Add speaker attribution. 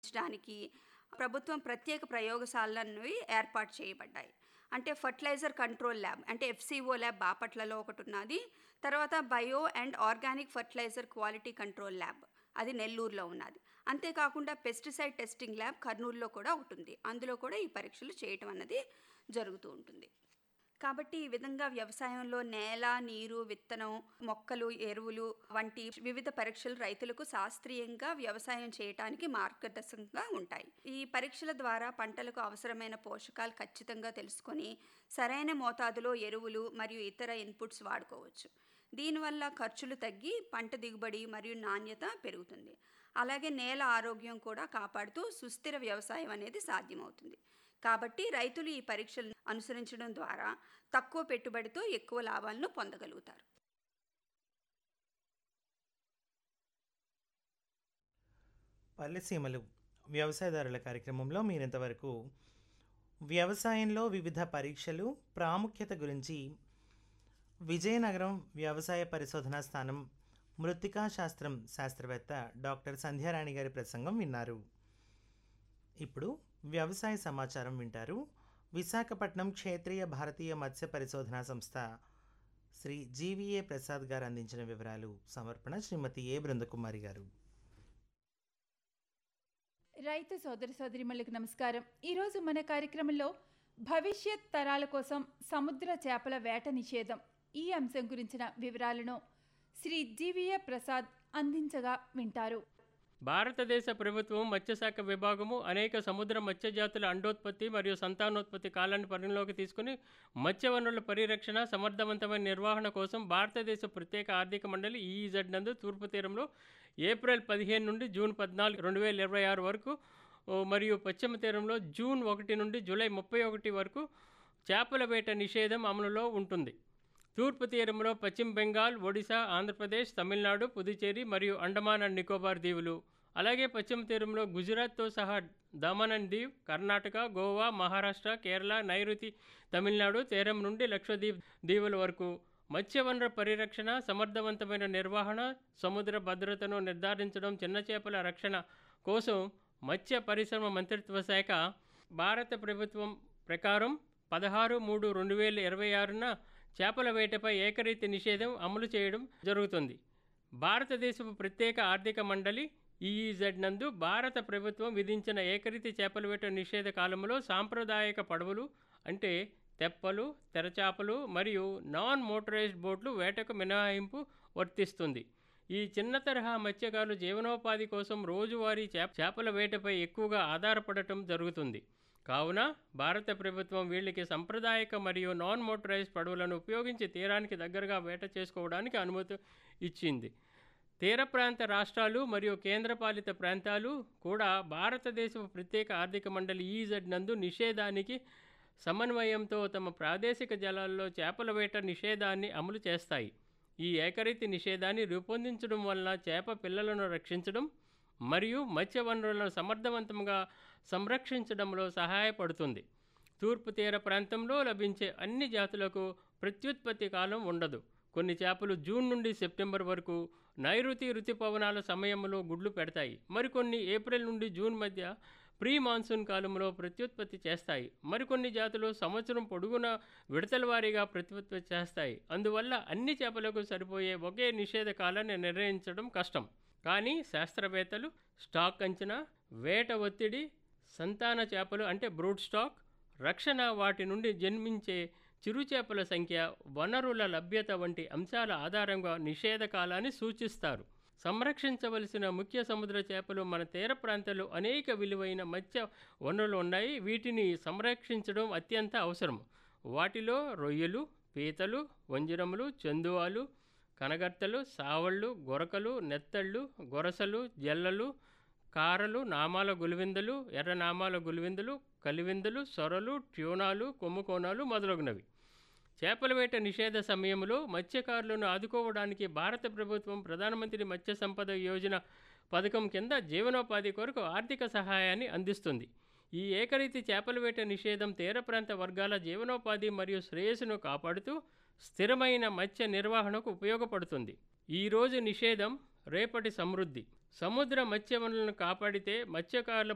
Speaker 1: నిర్వహించడానికి ప్రభుత్వం ప్రత్యేక ప్రయోగశాలలను ఏర్పాటు చేయబడ్డాయి అంటే ఫర్టిలైజర్ కంట్రోల్ ల్యాబ్ అంటే ఎఫ్సిఓ ల్యాబ్ బాపట్లలో ఒకటి ఉన్నది తర్వాత bio and organic fertiliser quality control lab అది నెల్లూరులో ఉన్నది అంతేకాకుండా పెస్టిసైడ్ టెస్టింగ్ ల్యాబ్ కర్నూలులో కూడా ఉంటుంది అందులో కూడా ఈ పరీక్షలు చేయటం అన్నది జరుగుతూ ఉంటుంది కాబట్టి ఈ విధంగా వ్యవసాయంలో నేల నీరు విత్తనం మొక్కలు ఎరువులు వంటి వివిధ పరీక్షలు రైతులకు శాస్త్రీయంగా వ్యవసాయం చేయటానికి మార్గదర్శకంగా ఉంటాయి ఈ పరీక్షల ద్వారా పంటలకు అవసరమైన పోషకాలు ఖచ్చితంగా తెలుసుకొని సరైన మోతాదులో ఎరువులు మరియు ఇతర ఇన్పుట్స్ వాడుకోవచ్చు దీనివల్ల ఖర్చులు తగ్గి పంట దిగుబడి మరియు నాణ్యత పెరుగుతుంది అలాగే నేల ఆరోగ్యం కూడా కాపాడుతూ సుస్థిర వ్యవసాయం అనేది సాధ్యమవుతుంది కాబట్టి రైతులు ఈ పరీక్షలను అనుసరించడం ద్వారా తక్కువ పెట్టుబడితో ఎక్కువ లాభాలను పొందగలుగుతారు
Speaker 2: పల్లెసీమలు వ్యవసాయదారుల కార్యక్రమంలో మీరింతవరకు వ్యవసాయంలో వివిధ పరీక్షలు ప్రాముఖ్యత గురించి విజయనగరం వ్యవసాయ పరిశోధనా స్థానం మృత్తికా శాస్త్రం శాస్త్రవేత్త డాక్టర్ సంధ్యారాణి గారి ప్రసంగం విన్నారు ఇప్పుడు వ్యవసాయ సమాచారం వింటారు విశాఖపట్నం క్షేత్రీయ భారతీయ మత్స్య పరిశోధనా సంస్థ శ్రీ జీవీఏ ప్రసాద్ గారు అందించిన వివరాలు సమర్పణ శ్రీమతి ఏ బృందకుమారి గారు
Speaker 3: రైతు సోదర సోదరిమణులకు నమస్కారం ఈరోజు మన కార్యక్రమంలో భవిష్యత్ తరాల కోసం సముద్ర చేపల వేట నిషేధం ఈ అంశం గురించిన వివరాలను శ్రీ జీవీఏ ప్రసాద్ అందించగా వింటారు
Speaker 4: భారతదేశ ప్రభుత్వం మత్స్యశాఖ విభాగము అనేక సముద్ర మత్స్యజాతుల అండోత్పత్తి మరియు సంతానోత్పత్తి కాలాన్ని పరిగణలోకి తీసుకుని మత్స్య వనరుల పరిరక్షణ సమర్థవంతమైన నిర్వహణ కోసం భారతదేశ ప్రత్యేక ఆర్థిక మండలి ఈఈజెడ్ నందు తూర్పు తీరంలో ఏప్రిల్ పదిహేను నుండి జూన్ పద్నాలుగు రెండు వేల ఇరవై ఆరు వరకు ఓ, మరియు పశ్చిమ తీరంలో జూన్ ఒకటి నుండి జూలై ముప్పై ఒకటి వరకు చేపల వేట నిషేధం అమలులో ఉంటుంది తూర్పు తీరంలో పశ్చిమ బెంగాల్ ఒడిశా ఆంధ్రప్రదేశ్ తమిళనాడు పుదుచ్చేరి మరియు అండమాన్ అండ్ నికోబార్ దీవులు అలాగే పశ్చిమ తీరంలో గుజరాత్తో సహా దమన్ అండ్ దీవ్ కర్ణాటక గోవా మహారాష్ట్ర కేరళ నైరుతి తమిళనాడు తీరం నుండి లక్షద్వీప్ దీవుల వరకు మత్స్యవనరుల పరిరక్షణ సమర్థవంతమైన నిర్వహణ సముద్ర భద్రతను నిర్ధారించడం చిన్న చేపల రక్షణ కోసం మత్స్య పరిశ్రమ మంత్రిత్వ శాఖ భారత ప్రభుత్వం ప్రకారం పదహారు మూడు రెండు వేల ఇరవై ఆరున చేపల వేటపై ఏకరీతి నిషేధం అమలు చేయడం జరుగుతుంది భారతదేశపు ప్రత్యేక ఆర్థిక మండలి ఈఈజెడ్ నందు భారత ప్రభుత్వం విధించిన ఏకరీతి చేపల వేట నిషేధ కాలంలో సాంప్రదాయక పడవలు అంటే తెప్పలు తెరచాపలు మరియు నాన్ మోటరైజ్డ్ బోట్లు వేటకు మినహాయింపు వర్తిస్తుంది ఈ చిన్న తరహా మత్స్యకారులు జీవనోపాధి కోసం రోజువారీ చేప చేపల వేటపై ఎక్కువగా ఆధారపడటం జరుగుతుంది కావున భారత ప్రభుత్వం వీళ్ళకి సంప్రదాయక మరియు నాన్ మోటరైజ్డ్ పడవలను ఉపయోగించి తీరానికి దగ్గరగా వేట చేసుకోవడానికి అనుమతి ఇచ్చింది తీర ప్రాంత రాష్ట్రాలు మరియు కేంద్రపాలిత ప్రాంతాలు కూడా భారతదేశపు ప్రత్యేక ఆర్థిక మండలి ఈజెడ్ నందు నిషేధానికి సమన్వయంతో తమ ప్రాదేశిక జలాల్లో చేపల వేట నిషేధాన్ని అమలు చేస్తాయి ఈ ఏకరీతి నిషేధాన్ని రూపొందించడం వలన చేప పిల్లలను రక్షించడం మరియు మత్స్య వనరులను సమర్థవంతంగా సంరక్షించడంలో సహాయపడుతుంది తూర్పు తీర ప్రాంతంలో లభించే అన్ని జాతులకు ప్రత్యుత్పత్తి కాలం ఉండదు కొన్ని చేపలు జూన్ నుండి సెప్టెంబర్ వరకు నైరుతి రుతుపవనాల సమయంలో గుడ్లు పెడతాయి మరికొన్ని ఏప్రిల్ నుండి జూన్ మధ్య ప్రీ మాన్సూన్ కాలంలో ప్రత్యుత్పత్తి చేస్తాయి మరికొన్ని జాతులు సంవత్సరం పొడుగునా విడతల వారీగా ప్రత్యుత్పత్తి చేస్తాయి అందువల్ల అన్ని చేపలకు సరిపోయే ఒకే నిషేధ కాలాన్ని నిర్ణయించడం కష్టం కానీ శాస్త్రవేత్తలు స్టాక్ అంచనా వేట ఒత్తిడి సంతాన చేపలు అంటే బ్రూడ్ స్టాక్ రక్షణ వాటి నుండి జన్మించే చిరు చేపల సంఖ్య వనరుల లభ్యత వంటి అంశాల ఆధారంగా నిషేధ కాలాన్ని సూచిస్తారు సంరక్షించవలసిన ముఖ్య సముద్ర చేపలు మన తీర ప్రాంతాల్లో అనేక విలువైన మత్స్య వనరులు ఉన్నాయి వీటిని సంరక్షించడం అత్యంత అవసరం వాటిలో రొయ్యలు పీతలు వంజరములు చందువాలు కనగర్తలు సావళ్ళు గొరకలు నెత్తళ్ళు గొరసలు జల్లలు కారలు నామాల గులివిందలు ఎర్ర నామాల గులివిందలు కలివిందలు సొరలు ట్యూనాలు కొమ్ముకోనాలు మొదలగునవి చేపల వేట నిషేధ సమయంలో మత్స్యకారులను ఆదుకోవడానికి భారత ప్రభుత్వం ప్రధానమంత్రి మత్స్య సంపద యోజన పథకం కింద జీవనోపాధి కొరకు ఆర్థిక సహాయాన్ని అందిస్తుంది ఈ ఏకరీతి చేపల వేట నిషేధం తీర ప్రాంత వర్గాల జీవనోపాధి మరియు శ్రేయస్సును కాపాడుతూ స్థిరమైన మత్స్య నిర్వహణకు ఉపయోగపడుతుంది ఈరోజు నిషేధం రేపటి సమృద్ధి సముద్ర మత్స్య వనరులను కాపాడితే మత్స్యకారుల